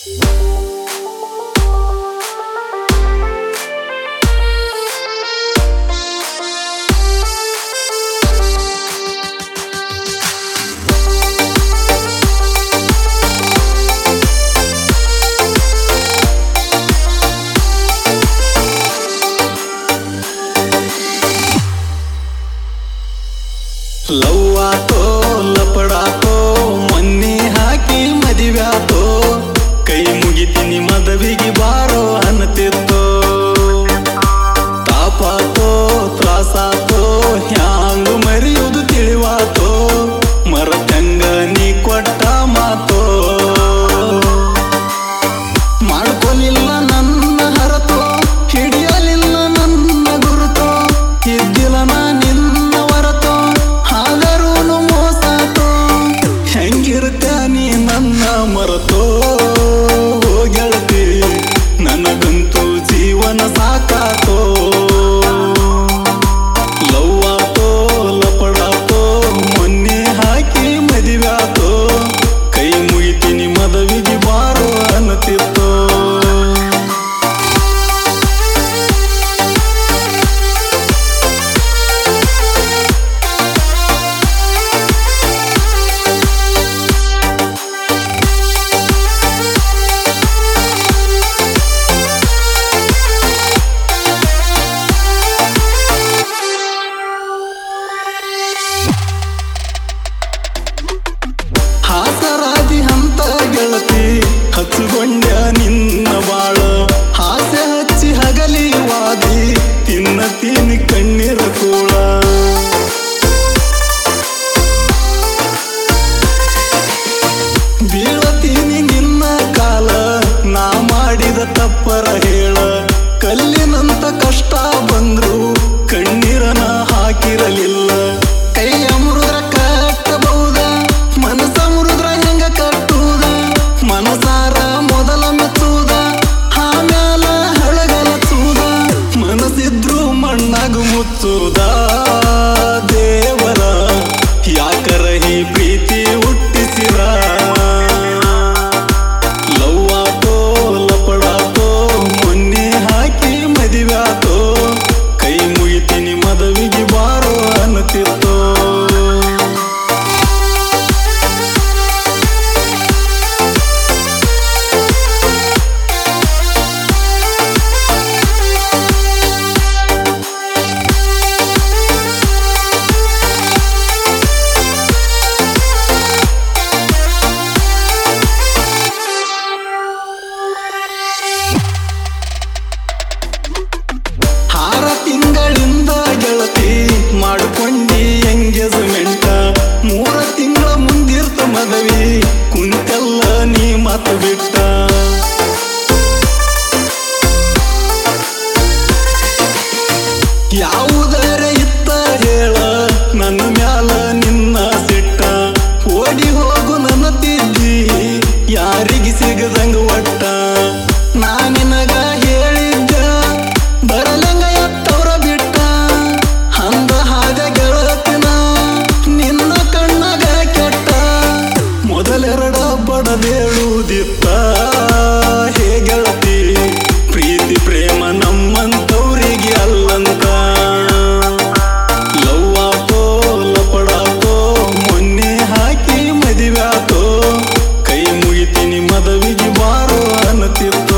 ಲವ್ವಾತೋ ಲಪಡಾತೋ ಮೊನ್ನೆ ಹಾಕಿ ಮದಿವ್ಯಾತೋ ಕೈ ಮುಗಿತೀನಿ ಮದವಿಗೆ ಬಾರೋ ಅನ್ನತಿತ್ತೋ ತಾಪಾತೋ ತ್ರಾಸಾತೋ ಹ್ಯಾಂಗ ಮರೆಯುವುದು ತಿಳಿವಾತೋ ಮರತಂಗ ನೀ ಕೊಟ್ಟ ಮಾತೋ ಮಾಡ್ಕೊಲಿಲ್ಲ ನನ್ನ ಹರತೋ ಹಿಡಿಯಲಿಲ್ಲ ನನ್ನ ಗುರುತೋ ಇದ್ದಿಲ್ಲ ನಾ ನಿನ್ನ ಹೊರತೋ ಆದರೂನು ಮೋಸಾತೋ ಹೆಂಗಿರುತ್ತ ನೀ ನನ್ನ ಮರತೋ ಓ ಗೆಳತಿ ನನಗಂತೂ ಜೀವನ ಸಾಕಾತೋ ಲವ್ವಾತೋ ಲಪಡಾತೋ ಮೊನ್ನೆ ಹಾಕಿ ಮದಿವ್ಯಾತೋ ಕೈ ಮುಗಿತೀನಿ ಮದವಿಗೆ ಬಾರೋ ಅನ್ನತಿತ್ತೋ ಹಾಸರಾದಿ ಹಂತ ಗೆಳತಿ ಹಚ್ಚುಗೊಂಡ್ಯ ನಿನ್ನ ಬಾಳ ಹಾಸೆ ಹಚ್ಚಿ ಹಗಲಿ ವಾದಿ ತಿನ್ನ ತಿನ್ನಿ ಕಣ್ಣೀರ ಕೂಳ ಬೀಳತೀನಿ ನಿನ್ನ ಕಾಲ ನಾ ಮಾಡಿದ ತಪ್ಪರ ಹೇಳ ಕಲ್ಲಿನಂತ ಕಷ್ಟ ಬಂದ್ರು ಕಣ್ಣೀರನ ಹಾಕಿರಲಿಲ್ಲ ಕೈಯ ಮುರಿದ್ರ ಕಟ್ಟಬಹುದ ಮನಸ ಮುರಿದ್ರ ಹೆಂಗ ಕಟ್ಟುವುದ ಮನಸಾರ ಮೊದಲ ಮೆಚ್ಚುವುದ ಆಮ್ಯಾಲ ಹಳಗಲ ಚೂದ ಮನಸ್ಸಿದ್ರು ಮಣ್ಣಾಗ ಮುಚ್ಚುವುದ ದೇವರ ಯಾಕರ ಈ ಪ್ರೀತಿ ಹುಟ್ಟಿಸಿರ ಲವ್ವಾತೋ ಲಪಡಾತೋ ಮೊನ್ನೆ ಹಾಕಿ ಮದಿವ್ಯಾತೋ ಕೈ ಮುಗಿತೀನಿ ಮದವಿಗೆ ಬಾರೋ ಅನ್ನತಿತ್ತೋ ಆರ ತಿಂಗಳಿಂದ ಗೆಳತಿ ಮಾಡ್ಕೊಂಡಿ ಎಂಗೇಜ್ಮೆಂಟ ಮೂರ ತಿಂಗಳ ಮುಂದಿರ್ತ ಮದವಿ ಕುಂತೆಲ್ಲ ನೀ ಮತ ಬಿಟ್ಟ ಯಾವುದರ ಇತ್ತ ಹೇಳ ನನ್ನ ಮ್ಯಾಲ ನಿನ್ನ ಸಿಟ್ಟ ಓಡಿ ಹೋಗು ನನ್ನ ತಿದ್ದಿ ಯಾರಿಗೆ ಸಿಗದಂಗ ಒಟ್ಟ ನಾ ನಿನಗ ಹೇಳಿದ್ದ ಬರಲಂಗ ಎತ್ತವ್ರ ಬಿಟ್ಟ ಅಂದ ಹಾಗ ಗೆಳತಿನ ನಿನ್ನ ಕಣ್ಣಗ ಕೆಟ್ಟ ಮೊದಲೆರಡ ಬಡದೇಳುವುದಿತ್ತ ಹೇ ಗೆಳತಿ ಪ್ರೀತಿ ಪ್ರೇಮ ನಮ್ಮಂತವ್ರಿಗೆ ಅಲ್ಲಂತ ಲವ್ವಾತೋ ಲಪಡಾತೋ ಮೊನ್ನೆ ಹಾಕಿ ಮದಿವ್ಯಾತೋ ಕೈ ಮುಗಿತೀನಿ ಮದವಿಗೆ ಬಾರೋ ಅನ್ನತಿತ್ತೋ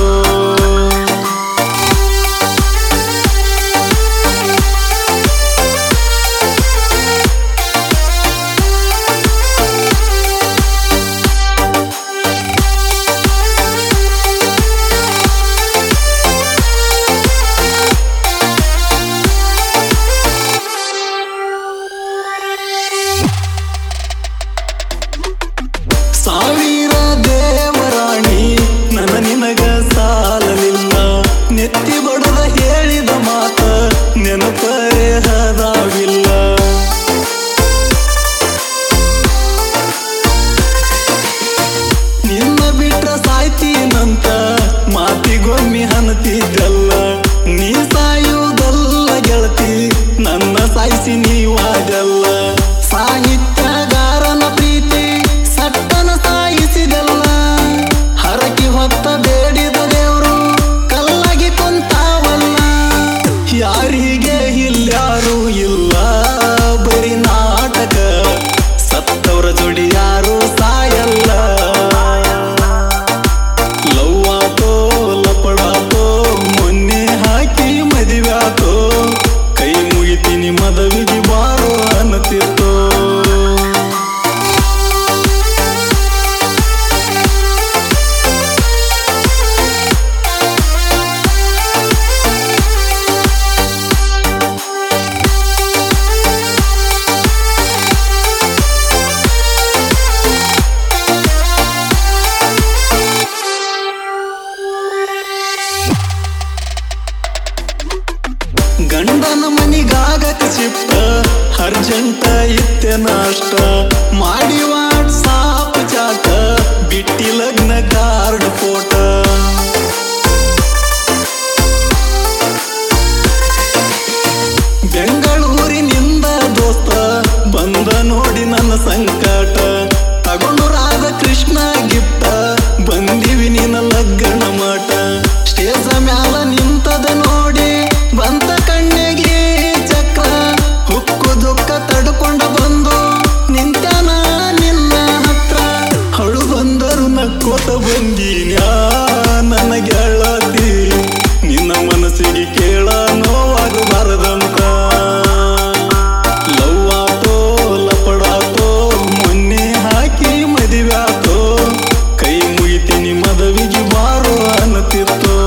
ಸಾವಿರ ದೇವರಾಣಿ ನನ್ನ ನಿನಗ ಸಾಲಲಿಲ್ಲ ನೆತ್ತಿ ಬಡದ ಹೇಳಿದ ಮಾತ ನೆನಪರೆ ಹದಾವಿಲ್ಲ ನಿನ್ನ ಬಿಟ್ರ ಸಾಯ್ತೀನಂತ ಮಾತಿಗೊಮ್ಮೆ ಹನತಿದ್ದಲ್ಲ ನೀ ಸಾಯುವುದಲ್ಲ ಗೆಳತಿ ನನ್ನ ಸಾಯಿಸಿ ನೀವಾಗಲ್ಲ ಸಾಹಿತ್ಯಗಾರನ ಪ್ರೀತಿ ಸಟ್ಟನ ಸಾಯಿ ಕೋಟ ಬೆಂಗಳೂರಿನಿಂದ ದೋಸ್ತ ಬಂದ ನೋಡಿ ನನ್ನ ಸಂಕಟ ತಗೊಂಡು ರಾಧಾಕೃಷ್ಣ ಗಿಫ್ಟ ಬಂದಿವಿ ನಿನ್ನ ಲಗ್ನ ಮಾಟ ಸ್ಟೇಜ ಮ್ಯಾಲ ನಿಂತದ ನೋಡಿ ಬಂತ ಕಣ್ಣಿಗೆ ಚಕ್ರ ಹುಕ್ಕು ದುಃಖ ತಡ್ಕೊಂಡ ಬಂದು ನಿಂತನ ನಿನ್ನ ಹತ್ರ ಹಳು ಬಂದರು ನಕ್ಕೋತ ಬಂದೀನ್ಯಾ ನನ್ನ ಗೆಳತಿ ನಿನ್ನ ಮನಸ್ಸಿಗೆ ಕೇಳ ನೋವಾಗಬಾರದಂತ ಲವ್ ಆತೋ ಲಪಡಾತೋ ಮೊನ್ನೆ ಹಾಕಿ ಮದುವ್ಯಾತೋ ಕೈ ಮುಗಿತೀನಿ ಮದವಿಗೆ ಬಾರೋ ಅನ್ನತಿತ್ತೋ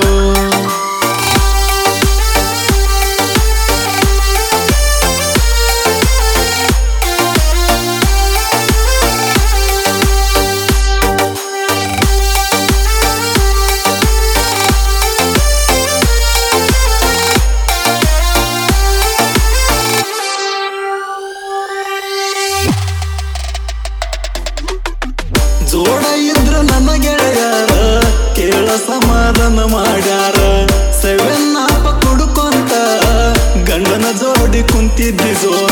ಜೋಡ ಇದ್ರ ನನ್ನ ಗೆಳೆಯರ ಕೇಳ ಸಮಾಧಾನ ಮಾಡ್ಯಾರ ಸೆವೆನ್ ಆಪ ಕುಡ್ಕೊಂತ ಗಂಡನ ಜೋಡಿ ಕುಂತಿದ್ದಿ ಜೋರ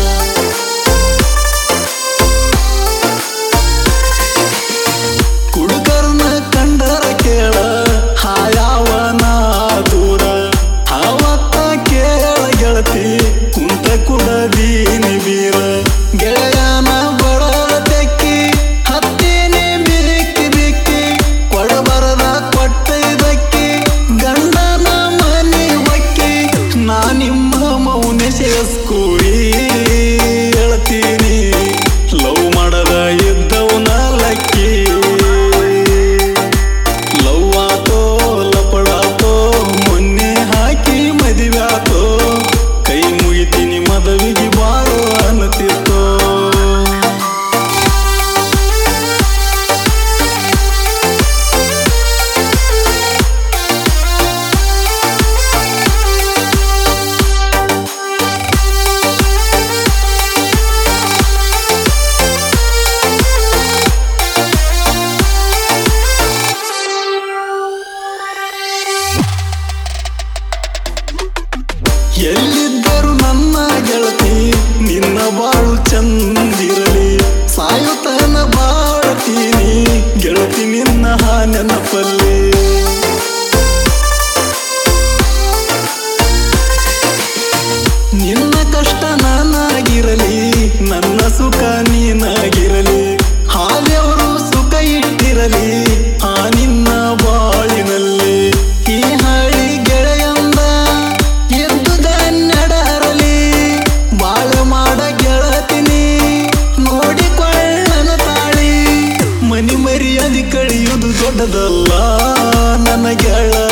ಕುಡುಕರ್ನ ಕಂಡರ ಕೇಳ ಹಾಯಾವನ ದೂರ ಹಾವತ್ತ ಕೇಳ ಗೆಳತಿ ಕುಂತ ಕುಡದೀನಿ ಬೀರ ಗೆಳೆಯನ ಬಡ ತೆಕ್ಕಿ ಹತ್ತೀನಿ ಬಿಕ್ಕಿ ಬಿಕ್ಕಿ ಕೊಡಬರದ ಕೊಟ್ಟ ಇದಕ್ಕಿ ಗಂಡನ ಮನೆ ಹೊಕ್ಕಿ ನಾ ನಿಮ್ಮ ಮೌನ ಸೇಸ್ಕೂರಿ ಹೇಳ್ತೀನಿ ಲವ್ ಮಾಡದ ಇದ್ದವನ ಲಕ್ಕಿ ಲವ್ ಆತೋ ಲಪಡಾತೋ ಮೊನ್ನೆ ಹಾಕಿ ಮದುವ್ಯಾತೋ ಕೈ ಮುಗಿತೀನಿ ಮದವಿಗೆ ಬಾರೋ ಅನ್ನತಿತ್ತೋ ಎಲ್ಲಿದ್ದರು ನನ್ನ ಗೆಳತಿ ನಿನ್ನ ಬಾಳು ಚಂದಿರಲಿ ಸಾಯುತನ ಬಾಳ್ತೀನಿ ಗೆಳತಿ ನಿನ್ನ ನೆನಪಲ್ಲಿ ನಿನ್ನ ಕಷ್ಟ ನಾನಾಗಿರಲಿ ನನ್ನ ಸುಖ ನೀನಾಗಿರಲಿ ಹಾಲೆಯವರು ಸುಖ ಇಟ್ಟಿರಲಿ ಆ ನಿನ್ನ ಬಾಳಿನಲ್ಲಿ ಈ ಹಳಿ ಗೆಳೆಯಂದ ಎದ್ದುದ ನಡರಲಿ ಬಾಳ ಮಾಡ ಗೆಳತಿನಿ ನೋಡಿಕೊಳ್ಳನ ತಾಳಿ ಮನಿ ಮರ್ಯಾದೆ ಕಳಿಯುವುದು ದೊಡ್ಡದಲ್ಲ ನನ್ನ ಗೆಳ